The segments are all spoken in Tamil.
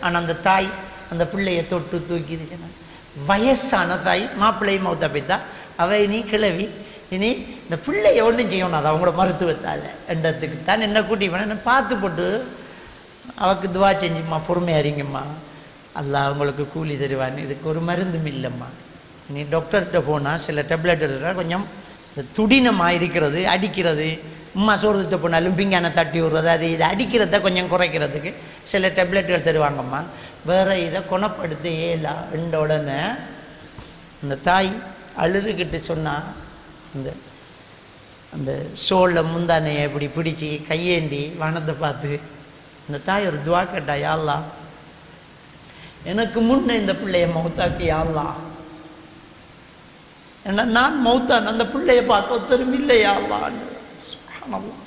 ஆனால் அந்த தாய் அந்த பிள்ளைய தொட்டு தூக்கி இது சொன்னாங்க வயசான தாய் மாப்பிள்ளை மௌத்த போய்த்தா அவ இனி கிளவி இனி இந்த பிள்ளைய ஒன்றும் செய்யணும் அது அவங்களோட மருத்துவத்தால் என்றதுக்கு தான் என்ன கூட்டி போனேன் என்ன பார்த்து போட்டு அவக்கு துவா செஞ்சும்மா பொறுமையா இருங்கம்மா அல்லாஹ் உங்களுக்கு கூலி தருவான் இதுக்கு ஒரு மருந்தும் இல்லைம்மா நீ டாக்டர்கிட்ட போனால் சில டேப்லெட் எடுத்தா கொஞ்சம் இந்த துடினமாக இருக்கிறது அடிக்கிறது அம்மா சோறு திட்ட போனாலும் பிங்கான தட்டி விடுறது அது இது அடிக்கிறத கொஞ்சம் குறைக்கிறதுக்கு சில டேப்லெட்டுகள் தருவாங்கம்மா வேற இதை குணப்படுத்த ஏலா என்ற உடனே அந்த தாய் அழுதுகிட்டு சொன்னா அந்த அந்த சோள முந்தானையை இப்படி பிடிச்சி கையேந்தி வானத்தை பார்த்து இந்த தாய் ஒரு துவா கேட்டா யாழ்லா எனக்கு முன்ன இந்த பிள்ளைய மௌத்தாக்கி யாழ்லா ஏன்னா நான் மௌத்தான் அந்த பிள்ளைய பார்க்க ஒருத்தரும் இல்லை யாழ்லான்னு சுப்ஹானல்லாஹ்.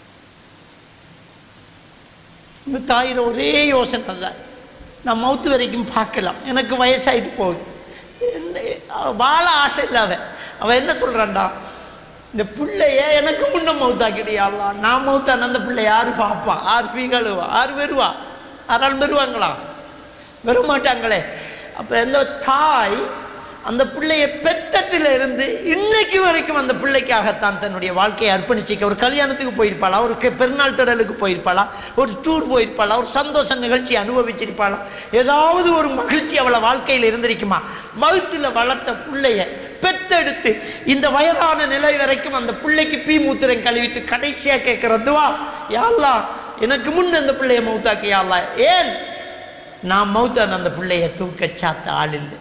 இந்த தாயிர ஒரே யோசனை தான் நான் மௌத்து வரைக்கும் பார்க்கலாம் எனக்கு வயசாயிட்டு போகுது என்ன அவ வாழ ஆசை இல்லை அவன் அவன் என்ன சொல்கிறான்டா இந்த பிள்ளைய எனக்கு முன்ன மௌத்தாக்கிட்டியாலாம் நான் மௌத்தான் அந்த பிள்ளை யார் பார்ப்பா ஆறு பீகளுவா ஆறு வருவா ஆறாள் வருவாங்களா வர மாட்டாங்களே அப்போ இந்த தாய் அந்த பிள்ளையை பெத்தட்டில் இருந்து இன்னைக்கு வரைக்கும் அந்த பிள்ளைக்காகத்தான் தன்னுடைய வாழ்க்கையை அர்ப்பணிச்சிக்க ஒரு கல்யாணத்துக்கு போயிருப்பாளா ஒரு கெ- பெருநாள் திடலுக்கு போயிருப்பாளா ஒரு டூர் போயிருப்பாளா ஒரு சந்தோஷ நிகழ்ச்சி அனுபவிச்சிருப்பாளா ஏதாவது ஒரு மகிழ்ச்சி அவளை வாழ்க்கையில் இருந்திருக்குமா வகுத்தில் வளர்த்த பிள்ளைய பெத்தெடுத்து இந்த வயதான நிலை வரைக்கும் அந்த பிள்ளைக்கு பீ மூத்திரம் கழுவிட்டு கடைசியா கேட்கறதுவா யாழ்லா எனக்கு முன் அந்த பிள்ளைய மௌத்தாக்கி யாழ்லா ஏன் நான் மௌத்தான் அந்த பிள்ளைய தூக்க சாத்த ஆள் இல்லை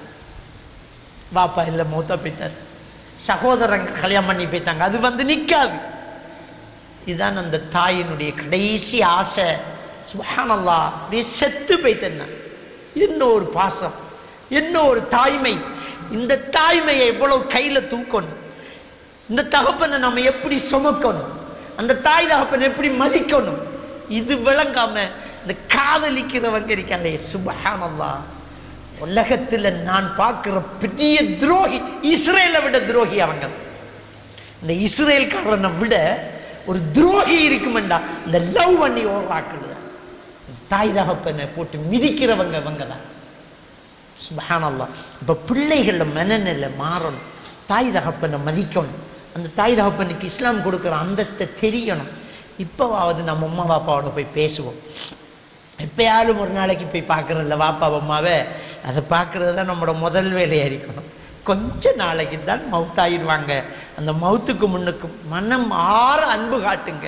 வாப்பா இல்லை மௌத்தா போயிட்டார் சகோதரங்க கல்யாணம் பண்ணி போயிட்டாங்க அது வந்து நிற்காது இதுதான் அந்த தாயினுடைய கடைசி ஆசை சுபஹானல்லா அப்படியே செத்து போய்த்தேன் என்ன ஒரு பாசம் என்ன ஒரு தாய்மை இந்த தாய்மையை எவ்வளவு கையில் தூக்கணும் இந்த தகப்பனை நம்ம எப்படி சுமக்கணும் அந்த தாய் தகப்பனை எப்படி மதிக்கணும் இது விளங்காம இந்த காதலிக்கிறவங்க இருக்காங்களே சுபஹானல்லா உலகத்தில் நான் பார்க்குற பெரிய துரோகி இஸ்ரேலை விட துரோகி அவங்க தான். இந்த இஸ்ரேல்காரனை விட ஒரு துரோகி இருக்குமெண்டா இந்த லவ் பண்ணி ஓராக்கள் தான் தாய் தகப்பனை போட்டு மிதிக்கிறவங்க அவங்க தான் சுபஹானல்லா இப்போ பிள்ளைகள மனநிலை மாறணும் தாய் தகப்பனை மதிக்கணும் அந்த தாய் தகப்பனுக்கு இஸ்லாம் கொடுக்குற அந்தஸ்தை தெரியணும் இப்போவாவது நம்ம அம்மா பாப்பாவோட போய் பேசுவோம் எப்பயாலும் ஒரு நாளைக்கு போய் பார்க்குறோம்ல வாப்பா அம்மாவை அதை பார்க்குறது தான் நம்மளோட முதல் வேலையாக இருக்கணும் கொஞ்ச நாளைக்கு தான் மவுத்தாயிருவாங்க அந்த மவுத்துக்கு முன்னுக்கு மனம் ஆற அன்பு காட்டுங்க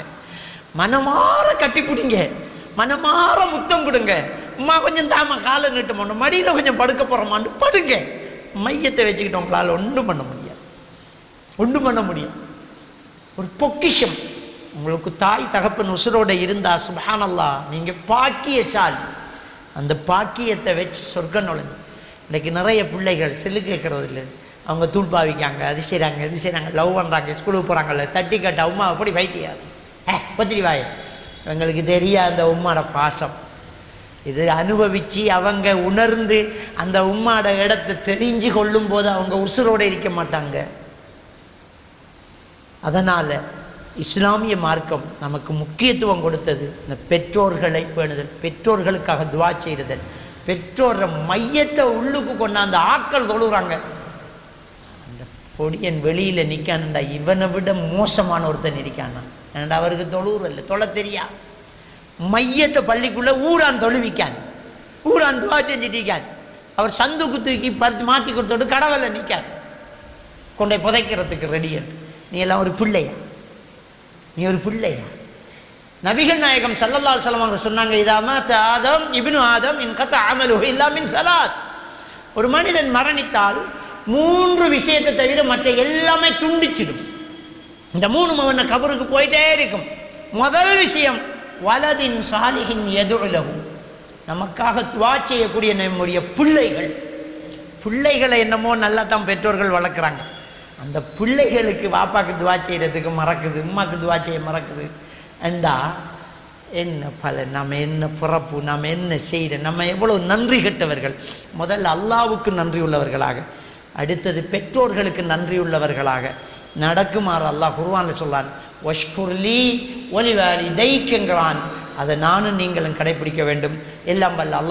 மனமாற கட்டி பிடிங்க மனமாற முத்தம் கொடுங்க அம்மா கொஞ்சம் தாமா காலை நீட்டு போனோம் மடியில் கொஞ்சம் படுக்க போகிறோமான்னு படுங்க மையத்தை வச்சுக்கிட்டு உங்களால் ஒன்றும் பண்ண முடியாது ஒன்றும் பண்ண முடியும் ஒரு பொக்கிஷம் உங்களுக்கு தாய் தகப்பன் உசுரோட இருந்தா சுபஹானல்லா நீங்க பாக்கியசாலி அந்த பாக்கியத்தை வச்சு சொர்க்கம் நுழைஞ்சு இன்னைக்கு நிறைய பிள்ளைகள் செல்லு கேட்கறது இல்லை அவங்க தூள் பாவிக்காங்க அது செய்கிறாங்க இது செய்கிறாங்க லவ் பண்ணுறாங்க ஸ்கூலுக்கு போகிறாங்கல்ல தட்டி கட்ட உமா அப்படி வைத்தியார் ஏ பத்திரி வாய எங்களுக்கு தெரியாத அந்த உம்மாட பாசம் இது அனுபவித்து அவங்க உணர்ந்து அந்த உம்மாட இடத்தை தெரிஞ்சு கொள்ளும் போது அவங்க உசுரோட இருக்க மாட்டாங்க அதனால் இஸ்லாமிய மார்க்கம் நமக்கு முக்கியத்துவம் கொடுத்தது இந்த பெற்றோர்களை பேணுதல் பெற்றோர்களுக்காக துவா செய்தல் பெற்றோர மையத்தை உள்ளுக்கு கொண்டாந்து ஆட்கள் தொழுகிறாங்க அந்த பொடியன் வெளியில் நிற்கான்டா இவனை விட மோசமான ஒருத்தன் இருக்கானா ஏன்டா அவருக்கு தொழுவுற இல்லை தொலை தெரியா மையத்தை பள்ளிக்குள்ளே ஊரான் தொழுவிக்கான் ஊரான் துவா செஞ்சுட்டிருக்கான் அவர் சந்துக்கு தூக்கி பறித்து மாற்றி கொடுத்துட்டு கடவுள நிற்கான் கொண்டை புதைக்கிறதுக்கு ரெடியன் நீ எல்லாம் ஒரு பிள்ளையா நீ ஒரு பிள்ளையா நபிகள் நாயகம் சல்லல்லா அலுவலம் அவங்க சொன்னாங்க இதாம ஆதம் இப்னு ஆதம் இன் கத்த அமலு இல்லாமின் சலாத் ஒரு மனிதன் மரணித்தால் மூன்று விஷயத்தை தவிர மற்ற எல்லாமே துண்டிச்சிடும் இந்த மூணு அவன கபருக்கு போயிட்டே இருக்கும் முதல் விஷயம் வலதின் சாலிகின் எதுலகு நமக்காக துவா செய்யக்கூடிய நம்முடைய பிள்ளைகள் பிள்ளைகளை என்னமோ நல்லா தான் பெற்றோர்கள் வளர்க்குறாங்க அந்த பிள்ளைகளுக்கு வாப்பாக்கு துவா செய்கிறதுக்கு மறக்குது உம்மாக்கு துவா செய்ய மறக்குது அண்டா என்ன பலன் நம்ம என்ன பிறப்பு நம்ம என்ன செய்கிற நம்ம எவ்வளோ நன்றி கெட்டவர்கள் முதல்ல அல்லாவுக்கு நன்றி உள்ளவர்களாக அடுத்தது பெற்றோர்களுக்கு நன்றி உள்ளவர்களாக நடக்குமாறு அல்லாஹ் குர்வானில் சொல்லான் ஒஷ்குர்லி ஒலிவாலி தைக்குங்கிறான் அதை நானும் நீங்களும் கடைபிடிக்க வேண்டும் எல்லாம் வல்ல அல்லாஹ்